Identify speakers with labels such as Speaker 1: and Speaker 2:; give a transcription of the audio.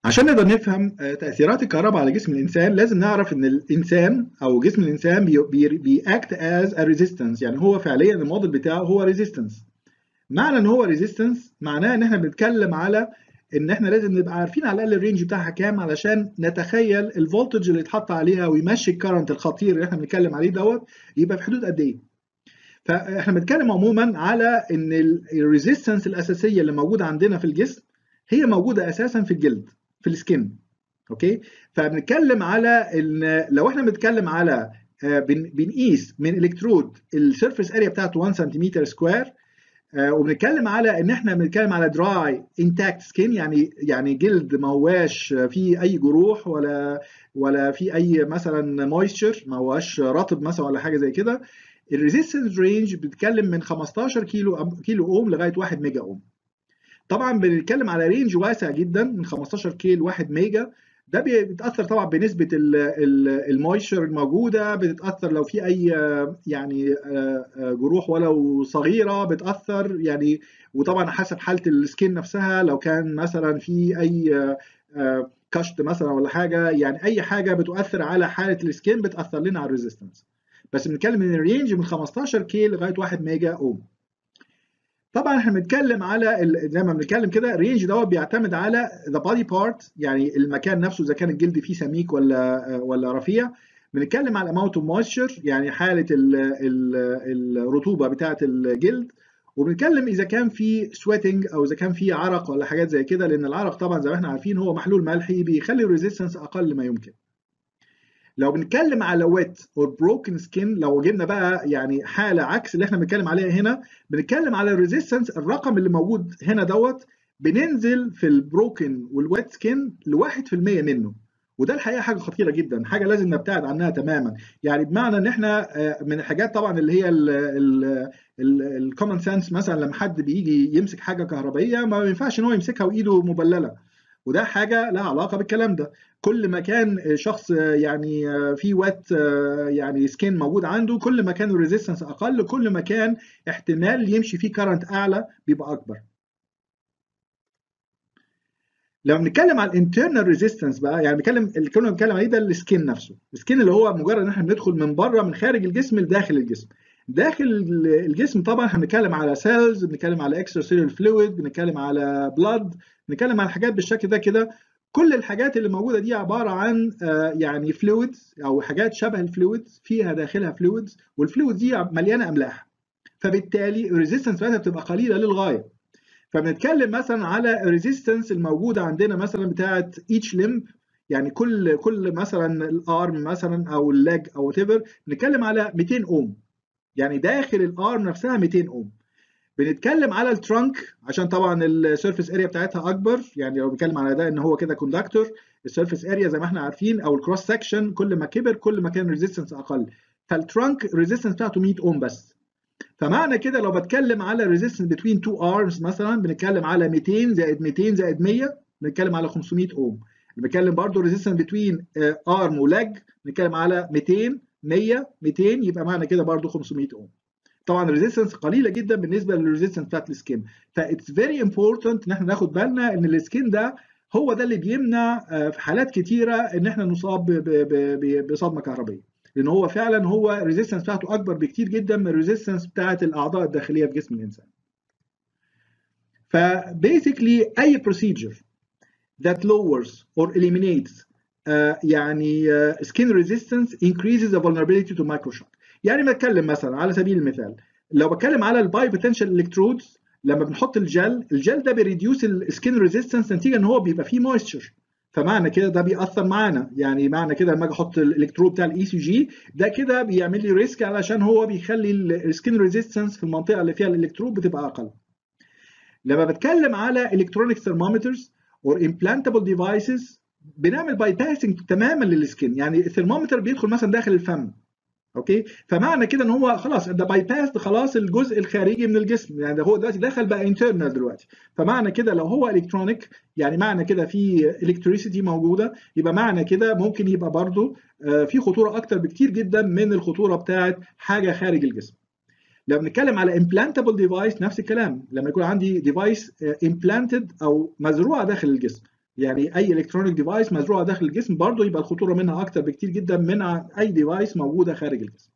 Speaker 1: عشان نقدر نفهم تأثيرات الكهرباء على جسم الإنسان لازم نعرف إن الإنسان أو جسم الإنسان بيأكت از ريزيستنس يعني هو فعليا الموديل بتاعه هو ريزيستنس معنى إن هو ريزيستنس معناه إن إحنا بنتكلم على إن إحنا لازم نبقى عارفين على الأقل الرينج بتاعها كام علشان نتخيل الفولتج اللي اتحط عليها ويمشي الكرنت الخطير اللي إحنا بنتكلم عليه دوت يبقى في حدود قد إيه فإحنا بنتكلم عموما على إن الريزيستنس الأساسية اللي موجودة عندنا في الجسم هي موجودة أساسا في الجلد في السكن اوكي فبنتكلم على ان لو احنا بنتكلم على بنقيس من الكترود السيرفيس اريا بتاعته 1 سنتيمتر سكوير وبنتكلم على ان احنا بنتكلم على دراي انتاكت سكين يعني يعني جلد ما هواش فيه اي جروح ولا ولا في اي مثلا مويستشر ما هواش رطب مثلا ولا حاجه زي كده الريزيستنس رينج بتتكلم من 15 كيلو كيلو اوم لغايه 1 ميجا اوم طبعا بنتكلم على رينج واسع جدا من 15 كيل 1 ميجا ده بيتاثر طبعا بنسبه المويشر الموجوده بتتاثر لو في اي يعني جروح ولو صغيره بتاثر يعني وطبعا حسب حاله السكين نفسها لو كان مثلا في اي كشط مثلا ولا حاجه يعني اي حاجه بتؤثر على حاله السكين بتاثر لنا على الريزيستنس بس بنتكلم من الرينج من 15 كيل لغايه 1 ميجا اوم طبعا احنا بنتكلم على زي ما بنتكلم كده الرينج دوت بيعتمد على ذا بادي بارت يعني المكان نفسه اذا كان الجلد فيه سميك ولا ولا رفيع بنتكلم على اماونت اوف مويستشر يعني حاله ال ال الرطوبه بتاعه الجلد وبنتكلم اذا كان في سويتنج او اذا كان في عرق ولا حاجات زي كده لان العرق طبعا زي ما احنا عارفين هو محلول ملحي بيخلي الريزيستنس اقل ما يمكن لو بنتكلم على ويت اور بروكن سكين لو جبنا بقى يعني حاله عكس اللي احنا بنتكلم عليها هنا بنتكلم على الريزيستنس الرقم اللي موجود هنا دوت بننزل في البروكن والويت سكين ل 1% منه وده الحقيقه حاجه خطيره جدا حاجه لازم نبتعد عنها تماما يعني بمعنى ان احنا من الحاجات طبعا اللي هي الكومن سنس مثلا لما حد بيجي يمسك حاجه كهربائيه ما ينفعش ان هو يمسكها وايده مبلله وده حاجه لها علاقه بالكلام ده كل ما كان شخص يعني في وات يعني سكين موجود عنده كل ما كان الريزيستنس اقل كل ما كان احتمال يمشي فيه كارنت اعلى بيبقى اكبر لو بنتكلم على الانترنال ريزيستنس بقى يعني بنتكلم اللي كنا بنتكلم عليه ده السكين نفسه السكين اللي هو مجرد ان احنا بندخل من بره من خارج الجسم لداخل الجسم داخل الجسم طبعا احنا بنتكلم على سيلز بنتكلم على اكسترا سيلول فلويد بنتكلم على بلاد بنتكلم على حاجات بالشكل ده كده كل الحاجات اللي موجوده دي عباره عن يعني فلويدز او حاجات شبه الفلويدز فيها داخلها فلويدز والفلويدز دي مليانه املاح فبالتالي الريزيستنس بتاعتها بتبقى قليله للغايه فبنتكلم مثلا على الريزيستنس الموجوده عندنا مثلا بتاعه ايتش لمب يعني كل كل مثلا الارم مثلا او اللاج او وات ايفر بنتكلم على 200 اوم يعني داخل الارم نفسها 200 اوم بنتكلم على الترانك عشان طبعا السيرفيس اريا بتاعتها اكبر يعني لو بنتكلم على ده ان هو كده كوندكتور السيرفيس اريا زي ما احنا عارفين او الكروس سكشن كل ما كبر كل ما كان ريزيستنس اقل فالترانك الريزيستنس بتاعته 100 اوم بس فمعنى كده لو بتكلم على ريزيستنس بتوين تو ارمز مثلا بنتكلم على 200 زائد 200 زائد 100 بنتكلم على 500 اوم بنتكلم برضه ريزيستنس بتوين ارم ولاج بنتكلم على 200 100 200 يبقى معنى كده برضه 500 اوم طبعا الريزيستنس قليله جدا بالنسبه للريزيستنس بتاعت السكين فاتس فيري امبورتنت ان احنا ناخد بالنا ان السكين ده هو ده اللي بيمنع في حالات كتيره ان احنا نصاب بصدمه كهربائيه لان هو فعلا هو الريزيستنس بتاعته اكبر بكتير جدا من الريزيستنس بتاعت الاعضاء الداخليه في جسم الانسان فبيسكلي اي procedure that lowers or eliminates uh, يعني uh, skin resistance increases the vulnerability to microshock يعني بتكلم مثلا على سبيل المثال لو بتكلم على الباي بوتنشال الكترودز لما بنحط الجل الجل ده بيريديوس السكين ريزيستنس نتيجه ان هو بيبقى فيه مويستشر فمعنى كده ده بيأثر معانا يعني معنى كده لما اجي احط الالكترود بتاع الاي سي جي ده كده بيعمل لي ريسك علشان هو بيخلي السكين ريزيستنس في المنطقه اللي فيها الالكترود بتبقى اقل لما بتكلم على الكترونيك ثرمومترز اور امبلانتابل ديفايسز بنعمل باي باسنج تماما للسكين يعني الثرمومتر بيدخل مثلا داخل الفم اوكي فمعنى كده ان هو خلاص ده باي باس خلاص الجزء الخارجي من الجسم يعني ده هو دلوقتي دخل بقى انترنال دلوقتي فمعنى كده لو هو الكترونيك يعني معنى كده في الكتريسيتي موجوده يبقى معنى كده ممكن يبقى برضو في خطوره اكتر بكتير جدا من الخطوره بتاعت حاجه خارج الجسم لو بنتكلم على implantable ديفايس نفس الكلام لما يكون عندي ديفايس امبلانتد او مزروعه داخل الجسم يعني اي الكترونيك ديفايس مزروعه داخل الجسم برضه يبقى الخطوره منها اكتر بكتير جدا من اي ديفايس موجوده خارج الجسم